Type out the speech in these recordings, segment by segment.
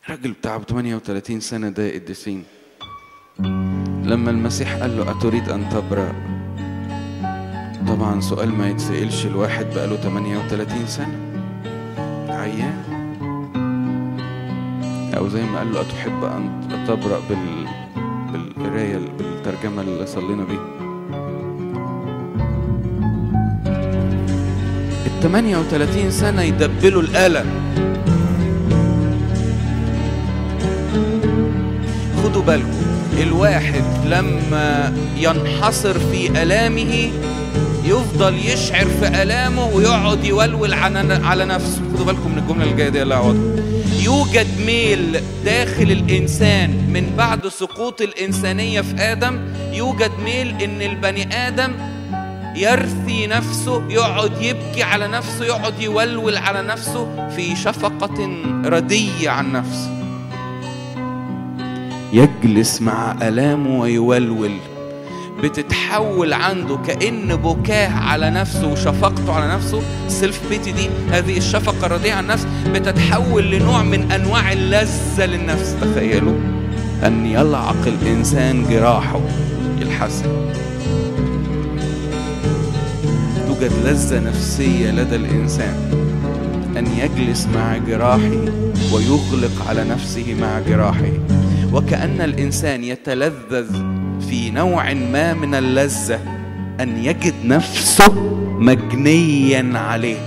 الراجل بتاع 38 سنة ده قديسين لما المسيح قال له أتريد أن تبرأ طبعا سؤال ما يتسألش الواحد بقاله 38 سنة عيان أو زي ما قال له أتحب أن تبرأ بال بالقراية بالترجمة اللي صلينا بيها ال 38 سنة يدبلوا الألم خدوا بالكم الواحد لما ينحصر في آلامه يفضل يشعر في آلامه ويقعد يولول على نفسه خدوا بالكم من الجملة الجاية دي اللي هقعدها يوجد ميل داخل الإنسان من بعد سقوط الإنسانية في آدم يوجد ميل إن البني آدم يرثي نفسه يقعد يبكي على نفسه يقعد يولول على نفسه في شفقة ردية عن نفسه يجلس مع آلامه ويولول بتتحول عنده كأن بكاه على نفسه وشفقته على نفسه السيلف بيتي دي هذه الشفقة الرديئة على النفس بتتحول لنوع من أنواع اللذة للنفس تخيلوا أن يلعق الإنسان جراحه الحسن توجد لذة نفسية لدى الإنسان أن يجلس مع جراحه ويغلق على نفسه مع جراحه وكأن الإنسان يتلذذ في نوع ما من اللذة أن يجد نفسه مجنيا عليه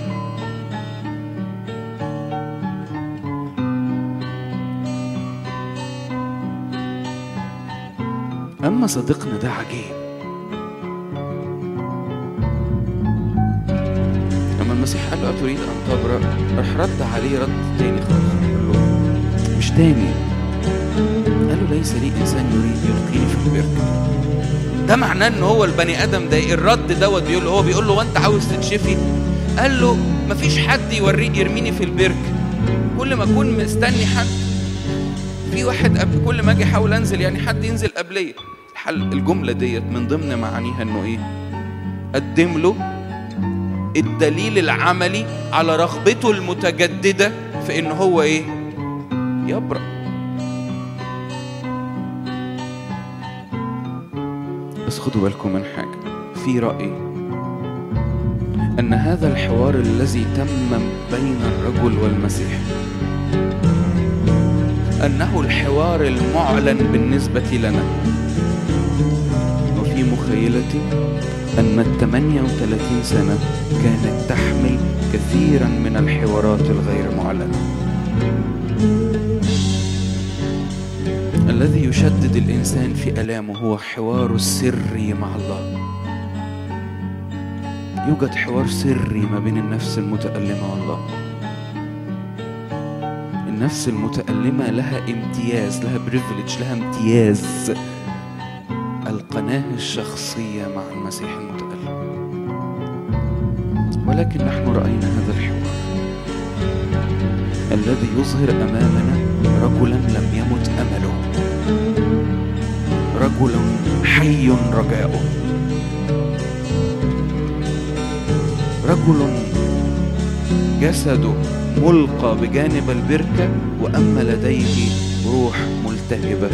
أما صديقنا ده عجيب لما المسيح قال له أتريد أن تبرأ راح رد عليه رد تاني خالص قال له مش تاني قال له ليس لي إنسان يريد يلقيني في البركة ده معناه ان هو البني ادم ده الرد دوت بيقول هو بيقول له وانت عاوز تتشفي قال له مفيش حد يوريك يرميني في البركة كل ما اكون مستني حد في واحد قبل كل ما اجي احاول انزل يعني حد ينزل قبليه الحل الجملة ديت من ضمن معانيها انه ايه قدم له الدليل العملي على رغبته المتجددة في ان هو ايه يبرأ بس خدوا بالكم من حاجة في رأيي أن هذا الحوار الذي تم بين الرجل والمسيح أنه الحوار المعلن بالنسبة لنا وفي مخيلتي أن الثمانية وثلاثين سنة كانت تحمل كثيرا من الحوارات الغير معلنة الذي يشدد الإنسان في ألامه هو حوار السري مع الله يوجد حوار سري ما بين النفس المتألمة والله النفس المتألمة لها امتياز لها بريفليج لها امتياز القناة الشخصية مع المسيح المتألم ولكن نحن رأينا هذا الحوار الذي يظهر أمامنا رجلا لم يمت أمله رجل حي رجاؤه رجل جسده ملقى بجانب البركة وأما لديه روح ملتهبة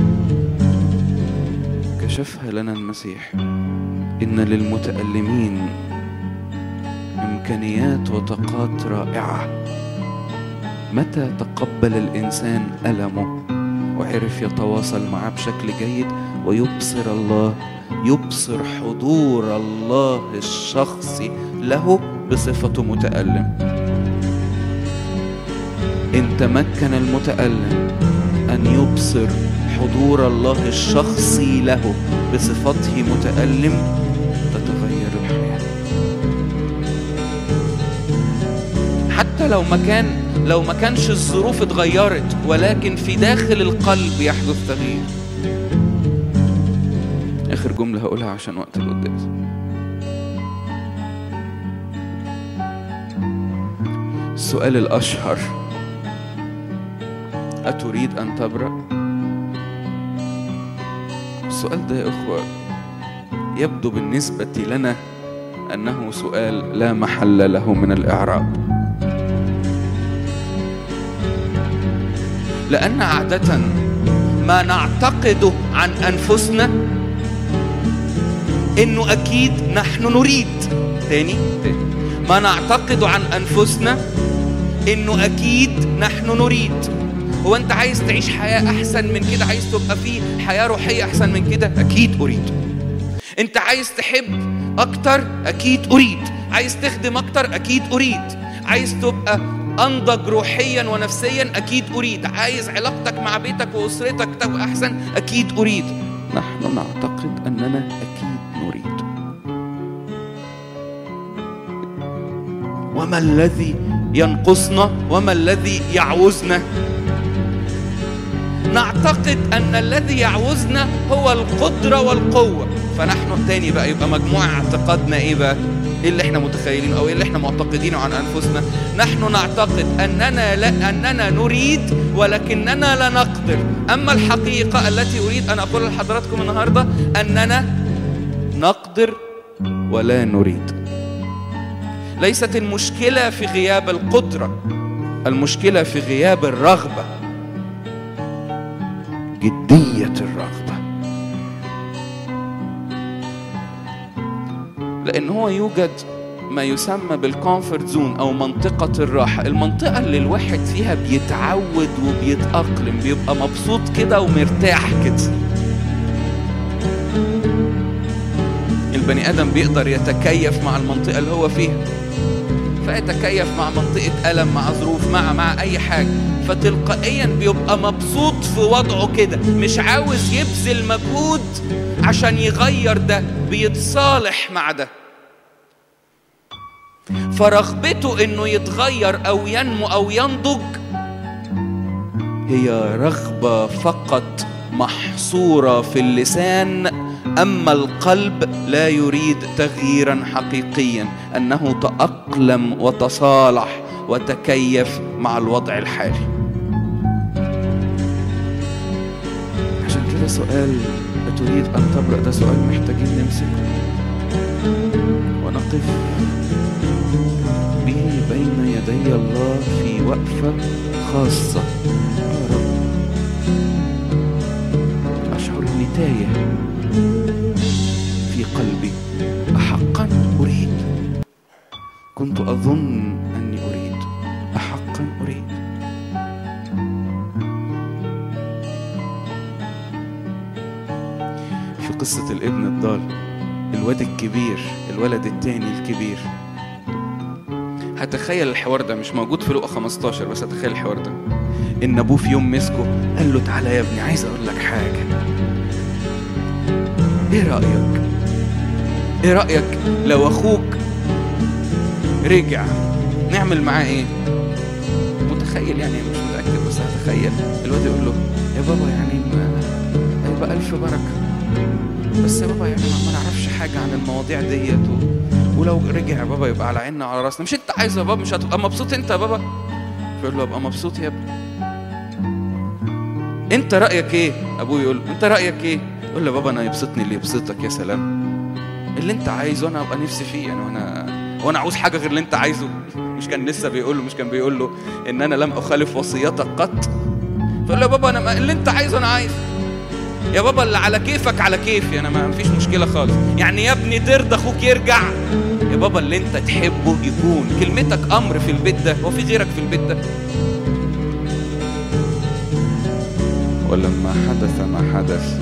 كشفها لنا المسيح إن للمتألمين إمكانيات وطاقات رائعة متى تقبل الإنسان ألمه وعرف يتواصل معه بشكل جيد ويبصر الله يبصر حضور الله الشخصي له بصفته متألم إن تمكن المتألم أن يبصر حضور الله الشخصي له بصفته متألم تتغير الحياة حتى لو ما كان لو ما كانش الظروف اتغيرت ولكن في داخل القلب يحدث تغيير آخر جملة هقولها عشان وقت القداس السؤال الأشهر أتريد أن تبرأ؟ السؤال ده يا إخوة يبدو بالنسبة لنا أنه سؤال لا محل له من الإعراب لأن عادة ما نعتقده عن أنفسنا إنه أكيد نحن نريد تاني تاني ما نعتقده عن أنفسنا إنه أكيد نحن نريد هو أنت عايز تعيش حياة أحسن من كده عايز تبقى في حياة روحية أحسن من كده أكيد أريد أنت عايز تحب أكتر أكيد أريد عايز تخدم أكتر أكيد أريد عايز تبقى أنضج روحيا ونفسيا أكيد أريد عايز علاقتك مع بيتك وأسرتك تبقى أحسن أكيد أريد نحن نعتقد أننا أكيد نريد وما الذي ينقصنا وما الذي يعوزنا نعتقد أن الذي يعوزنا هو القدرة والقوة فنحن تاني بقى يبقى مجموع اعتقادنا إيه بقى ايه اللي احنا متخيلينه او ايه اللي احنا معتقدينه عن انفسنا نحن نعتقد اننا لا اننا نريد ولكننا لا نقدر اما الحقيقه التي اريد ان اقولها لحضراتكم النهارده اننا نقدر ولا نريد ليست المشكله في غياب القدره المشكله في غياب الرغبه جديه الرغبه لان هو يوجد ما يسمى بالكومفورت زون او منطقه الراحه المنطقه اللي الواحد فيها بيتعود وبيتاقلم بيبقى مبسوط كده ومرتاح كده البني ادم بيقدر يتكيف مع المنطقه اللي هو فيها فيتكيف مع منطقه الم مع ظروف مع مع اي حاجه فتلقائيا بيبقى مبسوط في وضعه كده مش عاوز يبذل مجهود عشان يغير ده بيتصالح مع ده فرغبته انه يتغير او ينمو او ينضج هي رغبه فقط محصوره في اللسان اما القلب لا يريد تغييرا حقيقيا انه تاقلم وتصالح وتكيف مع الوضع الحالي عشان كده سؤال أتريد أن تبرأ ده سؤال محتاجين نمسكه ونقف به بين يدي الله في وقفة خاصة يا رب أشعر إني تايه في قلبي أحقا أريد كنت أظن أني أريد أحقا أريد في قصة الابن الضال الواد الكبير الولد التاني الكبير هتخيل الحوار ده مش موجود في لقا 15 بس هتخيل الحوار ده ان ابوه في يوم مسكه قال له تعالى يا ابني عايز اقول لك حاجه ايه رايك ايه رايك لو اخوك رجع نعمل معاه ايه متخيل يعني مش متاكد بس هتخيل الواد يقول له يا بابا يعني ما هيبقى الف بركه بس يا بابا يعني ما نعرفش حاجه عن المواضيع ديت و... ولو رجع يا بابا يبقى على عيننا وعلى راسنا مش انت عايز يا بابا مش هتبقى مبسوط انت يا بابا فيقول له ابقى مبسوط يا ابني انت رايك ايه ابوه يقول له انت رايك ايه يقول له بابا انا يبسطني اللي يبسطك يا سلام اللي انت عايزه انا ابقى نفسي فيه يعني وانا وانا عاوز حاجه غير اللي انت عايزه مش كان لسه بيقول له مش كان بيقول له ان انا لم اخالف وصيتك قط فيقول له يا بابا انا ما اللي انت عايزه انا عايز يا بابا اللي على كيفك على كيفي انا ما فيش مشكله خالص يعني يا ابني ترضى اخوك يرجع يا بابا اللي انت تحبه يكون كلمتك امر في البيت ده هو في غيرك في البيت ده ولما حدث ما حدث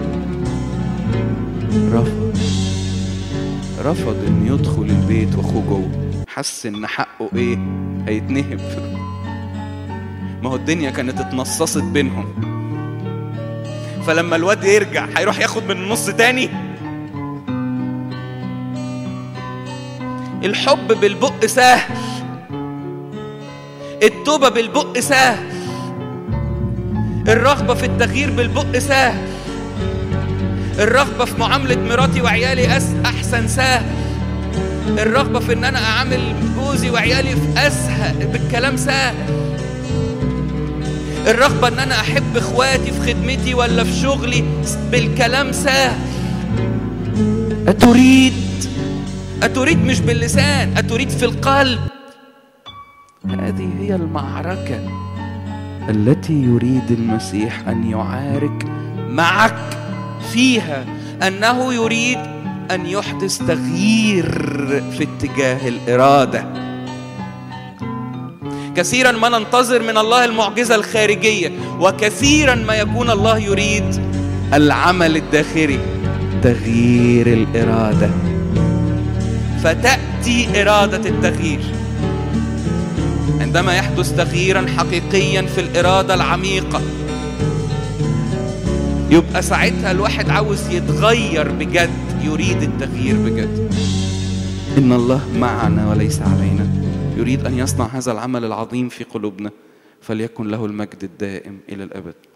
رفض رفض ان يدخل البيت واخوه جوه حس ان حقه ايه هيتنهب ما هو الدنيا كانت اتنصصت بينهم فلما الواد يرجع هيروح ياخد من النص تاني الحب بالبق سهل التوبة بالبق سهل الرغبة في التغيير بالبق سهل الرغبة في معاملة مراتي وعيالي أس أحسن سهل الرغبة في إن أنا أعامل جوزي وعيالي في أسهل بالكلام سهل الرغبة إن أنا أحب إخواتي في خدمتي ولا في شغلي بالكلام سهل أتريد أتريد مش باللسان أتريد في القلب هذه هي المعركة التي يريد المسيح ان يعارك معك فيها انه يريد ان يحدث تغيير في اتجاه الاراده كثيرا ما ننتظر من الله المعجزه الخارجيه وكثيرا ما يكون الله يريد العمل الداخلي تغيير الاراده فتاتي اراده التغيير عندما يحدث تغييرا حقيقيا في الاراده العميقه يبقى ساعتها الواحد عاوز يتغير بجد يريد التغيير بجد ان الله معنا وليس علينا يريد ان يصنع هذا العمل العظيم في قلوبنا فليكن له المجد الدائم الى الابد